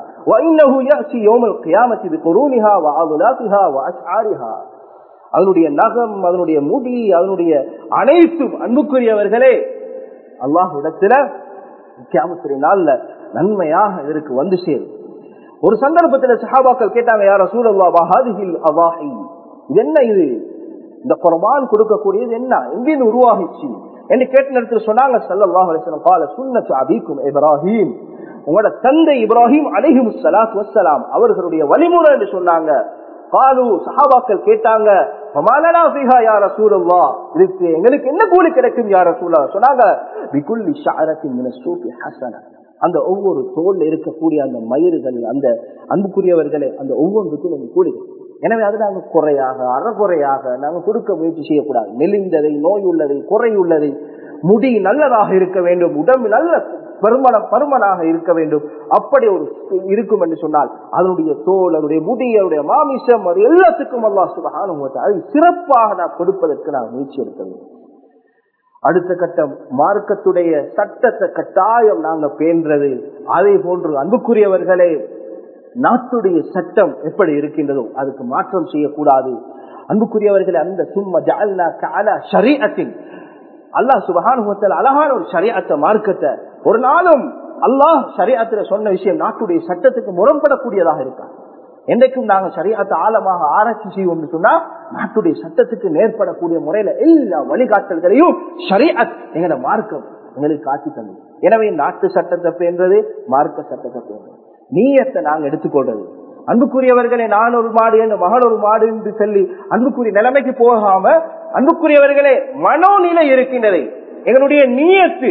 அதனுடைய நகம் அதனுடைய முடி அதனுடைய அனைத்தும் அன்புக்குரியவர்களே அல்லாஹுடத்துல கியாமத்துடைய நாள்ல நன்மையாக இதற்கு வந்து சேரும் ஒரு சந்தர்ப்பத்தில் சஹாபாக்கள் கேட்டாங்க யார சூழல்லா வஹாதிஹில் அவாஹி இது என்ன இது இந்த குர்பான் கொடுக்கக்கூடியது என்ன எங்கிருந்து உருவாகிச்சு என்று கேட்ட நேரத்தில் சொன்னாங்க சல்லல்லாஹு அலைஹி வஸல்லம் قال சுன்னத்து அபீக்கும் இப்ராஹிம் உங்களோட தந்தை இப்ராஹிம் அலைஹிம் ஸலாத்து வஸ்ஸலாம் அவர்களுடைய வழிமுறை என்று சொன்னாங்க காலு சஹாபாக்கள் கேட்டாங்க ஃபமாலனா ஃபீஹா யா ரசூலல்லாஹ் இதுக்கு எங்களுக்கு என்ன கூலி கிடைக்கும் யா ரசூலல்லாஹ் சொன்னாங்க பிகுல்லி ஷஅரத்தின் மின ஸூஃபி ஹஸனா அந்த ஒவ்வொரு தோல்ல இருக்கக்கூடிய அந்த மயிர்கள் அந்த அன்புக்குரியவர்களே அந்த ஒவ்வொன்றுக்கும் நீங்க கூலிகள் எனவே அது நாங்க குறையாக அறகுறையாக நாங்க கொடுக்க முயற்சி செய்யக்கூடாது மெலிந்ததை நோய் உள்ளதை குறை உள்ளதை முடி நல்லதாக இருக்க வேண்டும் உடம்பு நல்ல பருமன பருமனாக இருக்க வேண்டும் அப்படி ஒரு இருக்கும் என்று சொன்னால் அதனுடைய தோல் அதனுடைய முடி அதனுடைய மாமிசம் அது எல்லாத்துக்கும் அல்லா சுபகான அதை சிறப்பாக நான் கொடுப்பதற்கு நான் முயற்சி எடுக்க வேண்டும் அடுத்த கட்டம் மார்க்கத்துடைய சட்டத்தை கட்டாயம் நாங்க பேன்றது அதே போன்று அன்புக்குரியவர்களே நாட்டுடைய சட்டம் எப்படி இருக்கின்றதோ அதுக்கு மாற்றம் செய்யக்கூடாது அன்புக்குரியவர்களே அந்த சும்மா ஜாலா கால ஷரீஅத்தின் அல்லாஹ் சுபகானுபவத்தில் அழகான ஒரு ஷரியாத்த மார்க்கத்தை ஒரு நாளும் அல்லாஹ் ஷரியாத்துல சொன்ன விஷயம் நாட்டுடைய சட்டத்துக்கு முரண்படக்கூடியதாக இருக்கா என்றைக்கும் நாங்க சரியாத்த ஆழமாக ஆராய்ச்சி செய்வோம் சொன்னா நாட்டுடைய சட்டத்துக்கு நேர்படக்கூடிய முறையில எல்லா வழிகாட்டல்களையும் ஷரியத் எங்களோட மார்க்கம் எங்களுக்கு காட்சி தந்து எனவே நாட்டு சட்டத்தை பேன்றது மார்க்க சட்டத்தை பேன்றது நீயத்தை நாங்க எடுத்துக்கொள்றது அன்புக்குரியவர்களே நான் ஒரு மாடு என் மகன் ஒரு மாடு என்று சொல்லி அன்புக்குரிய நிலைமைக்கு போகாம அன்புக்குரியவர்களே மனோநிலை இருக்கின்றதை எங்களுடைய நீயத்து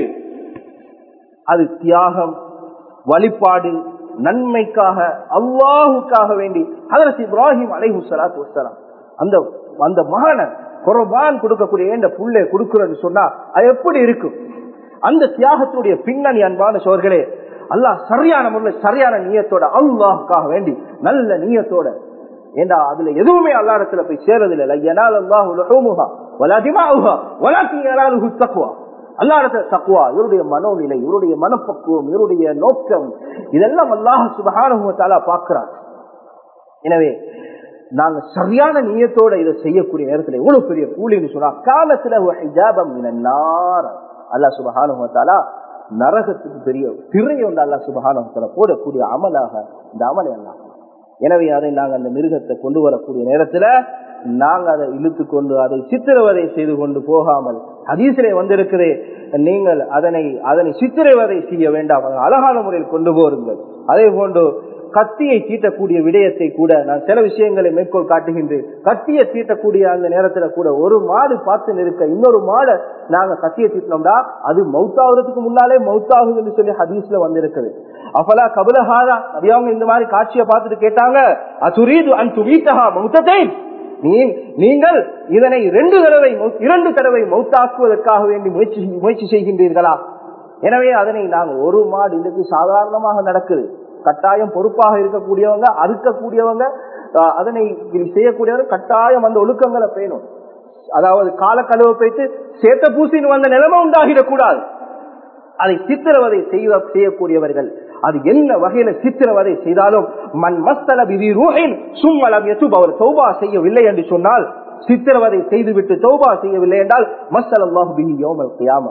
அது தியாகம் வழிபாடு நன்மைக்காக அல்லாஹுக்காக வேண்டி ஹதரத் இப்ராஹிம் அலைஹு சலாத்து வசலாம் அந்த அந்த மகனை குரபான் கொடுக்கக்கூடிய இந்த புள்ளை கொடுக்கிறன்னு சொன்னா அது எப்படி இருக்கும் அந்த தியாகத்துடைய பின்னணி அன்பான சோர்களே அல்லாஹ் சரியான முறையில் சரியான நீயத்தோட அல்லாஹுக்காக வேண்டி நல்ல நீயத்தோட ஏண்டா அதுல எதுவுமே அல்லாடத்துல போய் சேரதில்லை என்னால் அல்லாஹ் உலகமுகா வலாதிமாவுகா வலாக்கி யாராவது தக்குவா அல்லாடத்துல தக்குவா இவருடைய மனோநிலை இவருடைய மனப்பக்குவம் இவருடைய நோக்கம் இதெல்லாம் அல்லாஹ் சுபகானுபவத்தால பாக்குறார் எனவே நாங்க சரியான நீயத்தோட இதை செய்யக்கூடிய நேரத்துல எவ்வளவு பெரிய கூலின்னு சொன்னா காலத்துல அல்லா சுபகானுபவத்தாலா நரகத்துக்கு பெரிய திரை ஒன்று அல்லா சுபகானுபவத்தால போடக்கூடிய அமலாக இந்த அமலை எல்லாம் எனவே அதை நாங்கள் அந்த மிருகத்தை கொண்டு வரக்கூடிய நேரத்துல நாங்க அதை இழுத்து கொண்டு அதை சித்திரவதை செய்து கொண்டு போகாமல் ஹதீசிலே வந்திருக்கிறே நீங்கள் அதனை அதனை சித்திரவதை செய்ய வேண்டாம் அழகான முறையில் கொண்டு போருங்கள் அதே போன்று கத்தியை தீட்டக்கூடிய விடயத்தை கூட நான் சில விஷயங்களை மேற்கோள் காட்டுகின்றேன் கத்தியை தீட்டக்கூடிய அந்த நேரத்துல கூட ஒரு மாடு பார்த்து நிற்க இன்னொரு மாடை நாங்க கத்தியை தீட்டினோம்டா அது மவுத்தாகிறதுக்கு முன்னாலே மவுத்தாகுது என்று சொல்லி ஹதீஸ்ல வந்திருக்குது அப்பலா கபலஹாரா அவங்க இந்த மாதிரி காட்சியை பார்த்துட்டு கேட்டாங்க அதுரீது அன் துவீட்டஹா மௌத்தத்தை நீங்கள் இதனை இரண்டு தடவை இரண்டு தடவை மௌத்தாக்குவதற்காக வேண்டி முயற்சி முயற்சி செய்கின்றீர்களா எனவே அதனை நாங்கள் ஒரு மாடு இன்றைக்கு சாதாரணமாக நடக்குது கட்டாயம் பொறுப்பாக இருக்கக்கூடியவங்க அறுக்கக்கூடியவங்க அதனை செய்யக்கூடியவங்க கட்டாயம் அந்த ஒழுக்கங்களை பேணும் அதாவது கால கழுவ போய்த்து சேத்த பூசின்னு வந்த நிலைமை உண்டாகிடக்கூடாது அதை சித்திரவதை செய்ய செய்யக்கூடியவர்கள் அது என்ன வகையில சித்திரவதை செய்தாலும் மண் மஸ்தல விதி ரூஹின் சும்மலம் எசுப் அவர் தௌபா செய்யவில்லை என்று சொன்னால் சித்திரவதை செய்துவிட்டு தௌபா செய்யவில்லை என்றால் மஸ்தல் அல்லாஹு பிஹி யோமல் கியாமா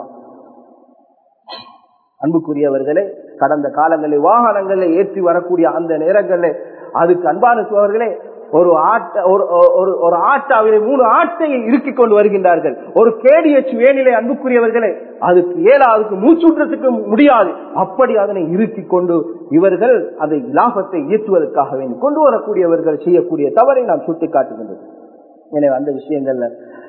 அன்புக்குரியவர்களே கடந்த காலங்களில் வாகனங்களில் ஏற்றி வரக்கூடிய அந்த நேரங்களில் அதுக்கு அன்பான சோழர்களே ஒரு ஆட்ட ஒரு ஆட்டாவிலே மூணு ஆட்டையை இறுக்கி கொண்டு வருகின்றார்கள் ஒரு கேடிஎச் வேனிலை அன்புக்குரியவர்களே அதுக்கு ஏழா அதுக்கு மூச்சூற்றத்துக்கு முடியாது அப்படி அதனை இறுக்கி கொண்டு இவர்கள் அதை லாபத்தை ஈட்டுவதற்காக வேண்டும் கொண்டு வரக்கூடியவர்கள் செய்யக்கூடிய தவறை நாம் சுட்டி காட்டுகின்றது எனவே அந்த விஷயங்கள்ல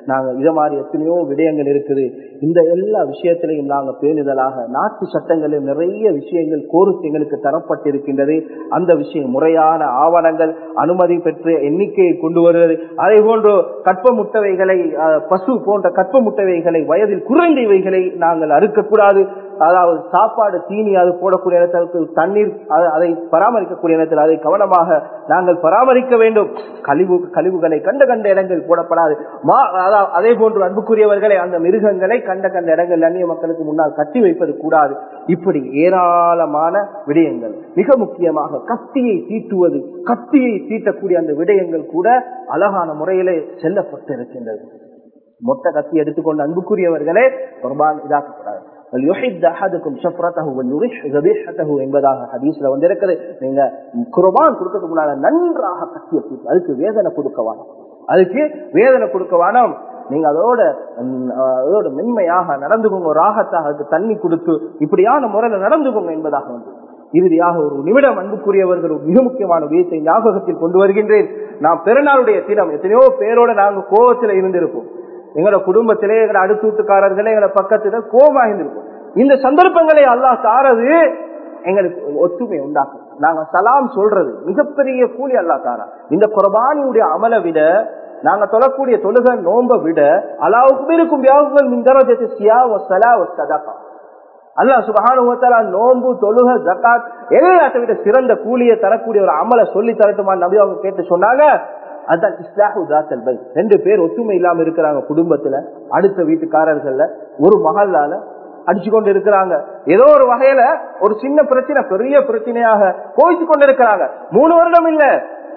நாங்க இத மாதிரி எத்தனையோ விடயங்கள் இருக்குது இந்த எல்லா விஷயத்திலையும் நாங்க பேணுதலாக நாட்டு சட்டங்களில் நிறைய விஷயங்கள் கோரிக்கை எங்களுக்கு தரப்பட்டிருக்கின்றது அந்த விஷயம் முறையான ஆவணங்கள் அனுமதி பெற்ற எண்ணிக்கையை கொண்டு வருவது அதே போன்று கற்ப முட்டவைகளை அஹ், பசு போன்ற கற்ப முட்டவைகளை வயதில் குறைந்த இவைகளை நாங்கள் அறுக்கக்கூடாது அதாவது சாப்பாடு தீனி அது போடக்கூடிய இடத்திற்கு தண்ணீர் அ- அதை பராமரிக்கக்கூடிய இடத்தில் அதை கவனமாக நாங்கள் பராமரிக்க வேண்டும் கழிவு கழிவுகளை கண்ட கண்ட இடங்கள் போடப்படாது மா அதாவது அதே போன்று அன்புக்குரியவர்களை அந்த மிருகங்களை கண்ட கண்ட இடங்கள் அந்நிய மக்களுக்கு முன்னால் கட்டி வைப்பது கூடாது இப்படி ஏராளமான விடயங்கள் மிக முக்கியமாக கத்தியை தீட்டுவது கத்தியை தீட்டக்கூடிய அந்த விடயங்கள் கூட அழகான முறையிலே செல்லப்பட்டிருக்கின்றது மொத்த கத்தி எடுத்துக்கொண்டு அன்புக்குரியவர்களே குர்பான் இதாக்கப்படாது وَلْيُحِدَّ أَحَدُكُمْ شَفْرَتَهُ وَلْيُرِحْ ذَبِيحَتَهُ என்பதாக ஹதீஸ்ல வந்து இருக்குது நீங்க குர்பான் கொடுக்கறதுக்கு முன்னால நன்றாக கத்திய தீட்டு அதுக்கு வேதனை கொடுக்க வேணாம் அதுக்கு வேதனை கொடுக்க வேணாம் நீங்க அதோட ம், அதோட மென்மையாக நடந்துக்கோங்க ராகத்தாக அதுக்கு தண்ணி கொடுத்து இப்படியான முறையில நடந்துக்கோங்க என்பதாக வந்து இறுதியாக ஒரு நிமிடம் அன்புக்குரியவர்கள் ஒரு மிக முக்கியமான வியத்தை ஞாபகத்தில் கொண்டு வருகின்றேன் நாம் பெருநாளுடைய தினம் எத்தனையோ பேரோட நாங்க கோபத்தில் இருந்திருப்போம் எங்களோட குடும்பத்திலே எங்களோட அடுத்த வீட்டுக்காரர்களே எங்களோட பக்கத்துல கோபமா இருந்திருக்கும் இந்த சந்தர்ப்பங்களை அல்லாஹ் தாரது எங்களுக்கு ஒற்றுமை உண்டாக்கும் நாங்க சலாம் சொல்றது மிகப்பெரிய கூலி அல்லாஹ் தாரா இந்த குர்பானியுடைய அமலை விட நாங்க தொழக்கூடிய தொழுக நோம்ப விட அல்லாவுக்கும் இருக்கும் வியாபங்கள் மின்தரஜத்து சியா வசலா சதகா அல்லாஹ் சுபஹானுவத்தால நோன்பு தொழுக ஜக்காத் எல்லாத்தை விட சிறந்த கூலியை தரக்கூடிய ஒரு அமலை சொல்லி தரட்டுமா நபி அவங்க கேட்டு சொன்னாங்க அதான் இஸ்லாஹு தாத்தல் பை ரெண்டு பேர் ஒத்துமை இல்லாம இருக்கிறாங்க குடும்பத்துல அடுத்த வீட்டுக்காரர்கள்ல ஒரு மகளால அடிச்சு கொண்டு இருக்கிறாங்க ஏதோ ஒரு வகையில ஒரு சின்ன பிரச்சனை பெரிய பிரச்சனையாக கோவிச்சு கொண்டு இருக்கிறாங்க மூணு வருடம் இல்ல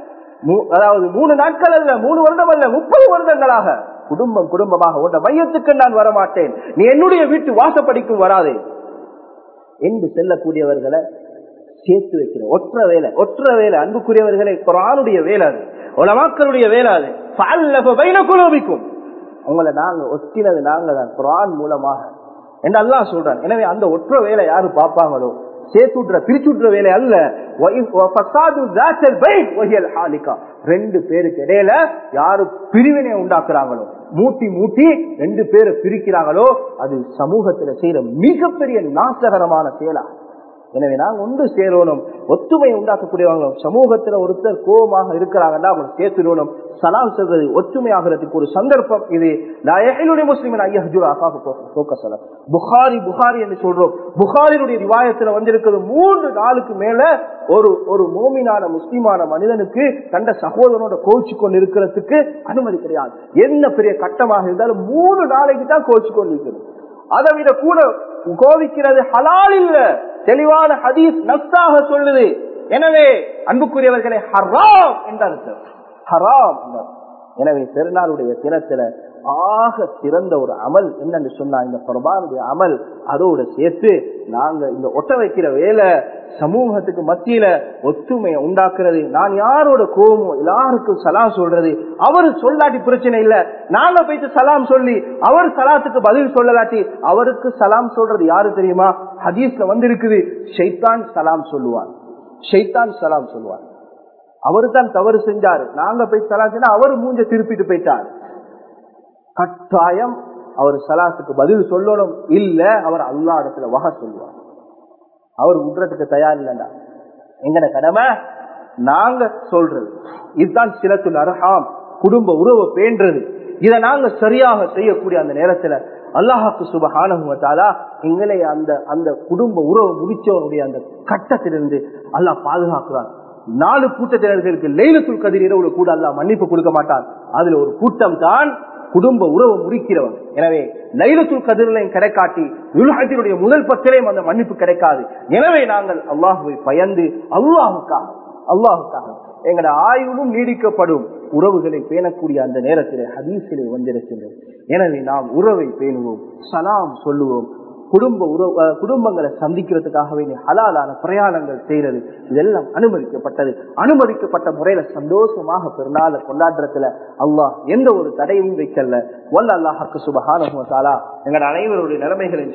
மூ- அதாவது மூணு நாட்கள் அல்ல மூணு வருடம் அல்ல முப்பது வருடங்களாக குடும்பம் குடும்பமாக உன்ன மையத்துக்கு நான் வரமாட்டேன் நீ என்னுடைய வீட்டு வாசப்படிக்கும் வராதே என்று செல்லக்கூடியவர்களை சேர்த்து வைக்கிற ஒற்ற வேலை ஒற்ற வேலை அன்புக்குரியவர்களை குரானுடைய வேலை அது உலமாக்களுடைய வேலை அது ஃபஅல்லஃப பைன குலூபிக்கும் உங்களை நாங்க ஒத்தினது நாங்க தான் குரான் மூலமாக என்று அல்லாஹ் சொல்றான் எனவே அந்த ஒற்ற வேலை யாரு பார்ப்பாங்களோ சேர்த்துட்ற பிரிச்சுட்ற வேலை அல்ல வஇ- வஃபஸாது ذاتல் பைன் வஹியல் ஹாலிகா. ரெண்டு பேருக்கு இடையில யாரு பிரிவினை உண்டாக்குறாங்களோ மூட்டி மூட்டி ரெண்டு பேரை பிரிக்கிறாங்களோ அது சமூகத்துல செய்யற மிகப்பெரிய நாசகரமான செயலா எனவே நாங்க ஒன்று சேரணும் ஒத்துமை உண்டாக்கக்கூடியவங்க சமூகத்துல ஒருத்தர் கோபமாக இருக்கிறாங்கன்னா அவங்க சேர்த்துடணும் சலாம் சொல்றது ஒற்றுமையாகிறதுக்கு ஒரு சந்தர்ப்பம் இது நாயகனுடைய முஸ்லிமின் ஐயஹூர் அசாஃபு புகாரி புகாரி என்று சொல்றோம் புகாரினுடைய ரிவாயத்துல வந்திருக்கிறது மூன்று நாளுக்கு மேல ஒரு ஒரு மோமினான முஸ்லிமான மனிதனுக்கு கண்ட சகோதரனோட கோச்சு கொண்டு இருக்கிறதுக்கு அனுமதி கிடையாது என்ன பெரிய கட்டமாக இருந்தாலும் மூணு நாளைக்கு தான் கோச்சு கொண்டு இருக்கணும் அதை விட கூட கோவிக்கிறது ஹலால் இல்ல தெளிவான ஹதீஸ் நஸ்தாக சொல்லுது எனவே அன்புக்குரியவர்களை ஹராம் என்றார் ஹராம் என்றார். எனவே பெருநாளுடைய தினத்துல ஆக சிறந்த ஒரு அமல் என்னன்னு சொன்னா இந்த குர்பானுடைய அமல் அதோட சேர்த்து நாங்க இந்த ஒட்ட வைக்கிற வேலை சமூகத்துக்கு மத்தியில ஒத்துமையை உண்டாக்குறது நான் யாரோட கோவமோ எல்லாருக்கும் சலாம் சொல்றது அவரு சொல்லாட்டி பிரச்சனை இல்ல நாங்க போயிட்டு சலாம் சொல்லி அவர் சலாத்துக்கு பதில் சொல்லலாட்டி அவருக்கு சலாம் சொல்றது யாரு தெரியுமா ஹதீஸ்ல வந்திருக்குது ஷைத்தான் சலாம் சொல்லுவான் ஷைத்தான் சலாம் சொல்லுவான் அவரு தான் தவறு செஞ்சாரு நாங்க போய் சலாம் சொன்னா அவர் மூஞ்ச திருப்பிட்டு போயிட்டார் கட்டாயம் அவர் சலாத்துக்கு பதில் சொல்லணும் இல்ல அவர் அல்லா இடத்துல வகை சொல்லுவார் அவர் விடுறதுக்கு தயார் இல்லைண்டா எங்கன கடமை நாங்க சொல்றது இதுதான் சிலத்துல் அர்ஹாம் குடும்ப உறவை பேன்றது இதை நாங்க சரியாக செய்யக்கூடிய அந்த நேரத்துல அல்லாஹாக்கு சுபஹானகுவத்தாலா எங்களை அந்த அந்த குடும்ப உறவு முடிச்சவனுடைய அந்த கட்டத்திலிருந்து அல்லாஹ் பாதுகாக்கிறான் நாலு கூட்டத்தினர்களுக்கு லைலத்துல் கதிர் இரவுல கூட அல்லாஹ் மன்னிப்பு கொடுக்க மாட்டான் அதுல ஒரு கூட்டம் தான் குடும்ப உறவு முறிக்கிறவன் எனவே லைலத்துல் கதிரிலையும் கிடைக்காட்டி யுல்ஹத்தினுடைய முதல் பத்திரையும் அந்த மன்னிப்பு கிடைக்காது எனவே நாங்கள் அல்லாஹுவை பயந்து அல்லாஹுக்காக அல்லாஹுக்காக எங்களோட ஆயுளும் நீடிக்கப்படும் உறவுகளை பேணக்கூடிய அந்த நேரத்திலே ஹதீஸிலே வந்திருக்கின்றது எனவே நாம் உறவை பேணுவோம் சலாம் சொல்லுவோம் குடும்ப உறவு அஹ், குடும்பங்களை சந்திக்கிறதுக்காகவே நீ ஹலாலான பிரயாணங்கள் செய்யறது இதெல்லாம் அனுமதிக்கப்பட்டது அனுமதிக்கப்பட்ட முறையில சந்தோஷமாக பெருநாள கொண்டாடுறதுல அல்லாஹ் எந்த ஒரு தடையும் வைக்கல வல்ல அல்லாஹாக்கு சுபஹான எங்கள் அனைவருடைய நிலைமைகளை